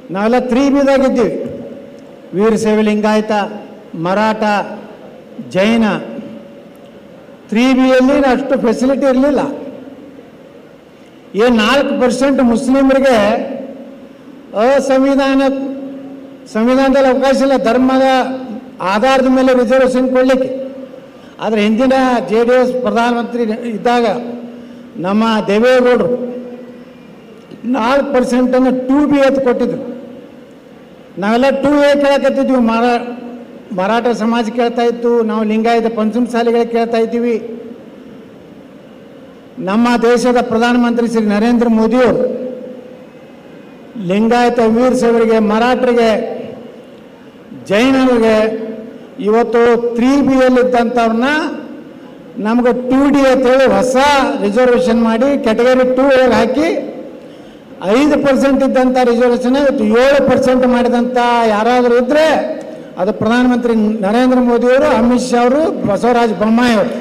ನಾವೆಲ್ಲ ತ್ರೀ ಬಿದಾಗಿದ್ದೀವಿ ವೀರಶೈವ ಲಿಂಗಾಯತ ಮರಾಠ ಜೈನ ತ್ರೀ ಬಿಯಲ್ಲಿ ಅಷ್ಟು ಫೆಸಿಲಿಟಿ ಇರಲಿಲ್ಲ ಏನು ನಾಲ್ಕು ಪರ್ಸೆಂಟ್ ಮುಸ್ಲಿಮರಿಗೆ ಅಸಂವಿಧಾನ ಸಂವಿಧಾನದಲ್ಲಿ ಅವಕಾಶ ಇಲ್ಲ ಧರ್ಮದ ಆಧಾರದ ಮೇಲೆ ರಿಸರ್ವೇಷನ್ ಕೊಡಲಿಕ್ಕೆ ಆದರೆ ಹಿಂದಿನ ಜೆ ಡಿ ಎಸ್ ಪ್ರಧಾನಮಂತ್ರಿ ಇದ್ದಾಗ ನಮ್ಮ ದೇವೇಗೌಡರು ನಾಲ್ಕು ಪರ್ಸೆಂಟನ್ನು ಟೂ ಬಿ ಎತ್ ಕೊಟ್ಟಿದ್ರು ನಾವೆಲ್ಲ ಟೂ ಎ ಕೇಳಕತ್ತಿದ್ವಿ ಮರಾ ಮರಾಠ ಸಮಾಜ ಕೇಳ್ತಾ ಇತ್ತು ನಾವು ಲಿಂಗಾಯತ ಪಂಚಮ ಶಾಲೆಗಳು ಕೇಳ್ತಾ ಇದ್ದೀವಿ ನಮ್ಮ ದೇಶದ ಪ್ರಧಾನಮಂತ್ರಿ ಶ್ರೀ ನರೇಂದ್ರ ಮೋದಿಯವರು ಲಿಂಗಾಯತ ವೀರಶೈವರಿಗೆ ಮರಾಠರಿಗೆ ಜೈನರಿಗೆ ಇವತ್ತು ತ್ರೀ ಬಿ ಎಲ್ಲಿದ್ದಂಥವ್ರನ್ನ ನಮಗೆ ಟೂ ಡಿ ಅಂತೇಳಿ ಹೊಸ ರಿಸರ್ವೇಷನ್ ಮಾಡಿ ಕ್ಯಾಟಗರಿ ಟೂ ಒಳಗೆ ಹಾಕಿ ಐದು ಪರ್ಸೆಂಟ್ ಇದ್ದಂಥ ರಿಸರ್ವೇಷನ್ ಇವತ್ತು ಏಳು ಪರ್ಸೆಂಟ್ ಮಾಡಿದಂಥ ಯಾರಾದರೂ ಇದ್ದರೆ ಅದು ಪ್ರಧಾನಮಂತ್ರಿ ನರೇಂದ್ರ ಮೋದಿಯವರು ಅಮಿತ್ ಶಾ ಅವರು ಬಸವರಾಜ ಬೊಮ್ಮಾಯಿ ಅವರು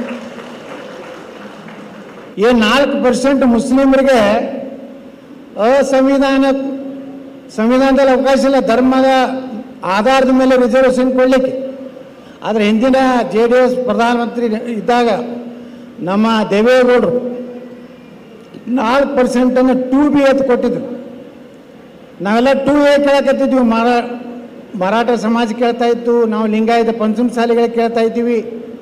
ಏನು ನಾಲ್ಕು ಪರ್ಸೆಂಟ್ ಮುಸ್ಲಿಮರಿಗೆ ಅಸಂವಿಧಾನ ಸಂವಿಧಾನದಲ್ಲಿ ಅವಕಾಶ ಇಲ್ಲ ಧರ್ಮದ ಆಧಾರದ ಮೇಲೆ ರಿಸರ್ವೇಷನ್ ಕೊಡಲಿಕ್ಕೆ ಆದರೆ ಹಿಂದಿನ ಜೆ ಡಿ ಎಸ್ ಪ್ರಧಾನಮಂತ್ರಿ ಇದ್ದಾಗ ನಮ್ಮ ದೇವೇಗೌಡರು ನಾಲ್ಕು ಪರ್ಸೆಂಟನ್ನು ಟೂ ಬಿ ಎತ್ ಕೊಟ್ಟಿದ್ರು ನಾವೆಲ್ಲ ಟೂ ಎ ಕೇಳಕತ್ತಿದ್ವಿ ಮರಾ ಮರಾಠ ಸಮಾಜ ಕೇಳ್ತಾ ಇತ್ತು ನಾವು ಲಿಂಗಾಯತ ಪಂಚಮ ಶಾಲೆಗಳು ಕೇಳ್ತಾ ಇದ್ದೀವಿ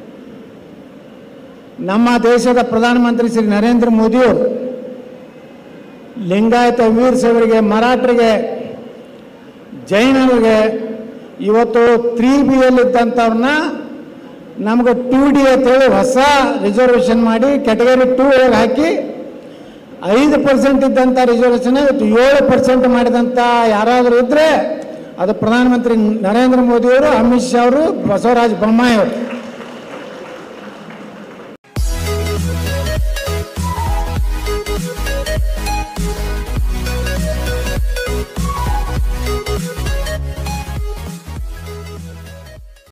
ನಮ್ಮ ದೇಶದ ಪ್ರಧಾನಮಂತ್ರಿ ಶ್ರೀ ನರೇಂದ್ರ ಮೋದಿಯವರು ಲಿಂಗಾಯತ ವೀರಶೈವರಿಗೆ ಮರಾಠರಿಗೆ ಜೈನರಿಗೆ ಇವತ್ತು ತ್ರೀ ಬಿ ಎಲ್ಲಿದ್ದಂಥವ್ರನ್ನ ನಮಗೆ ಟೂ ಡಿ ಅಂತೇಳಿ ಹೊಸ ರಿಸರ್ವೇಷನ್ ಮಾಡಿ ಕ್ಯಾಟಗರಿ ಟೂ ಒಳಗೆ ಹಾಕಿ ಐದು ಪರ್ಸೆಂಟ್ ಇದ್ದಂಥ ರಿಸರ್ವೇಷನ್ ಇವತ್ತು ಏಳು ಪರ್ಸೆಂಟ್ ಮಾಡಿದಂಥ ಯಾರಾದರೂ ಇದ್ದರೆ ಅದು ಪ್ರಧಾನಮಂತ್ರಿ ನರೇಂದ್ರ ಮೋದಿಯವರು ಅಮಿತ್ ಶಾ ಅವರು ಬಸವರಾಜ ಬೊಮ್ಮಾಯಿ ಅವರು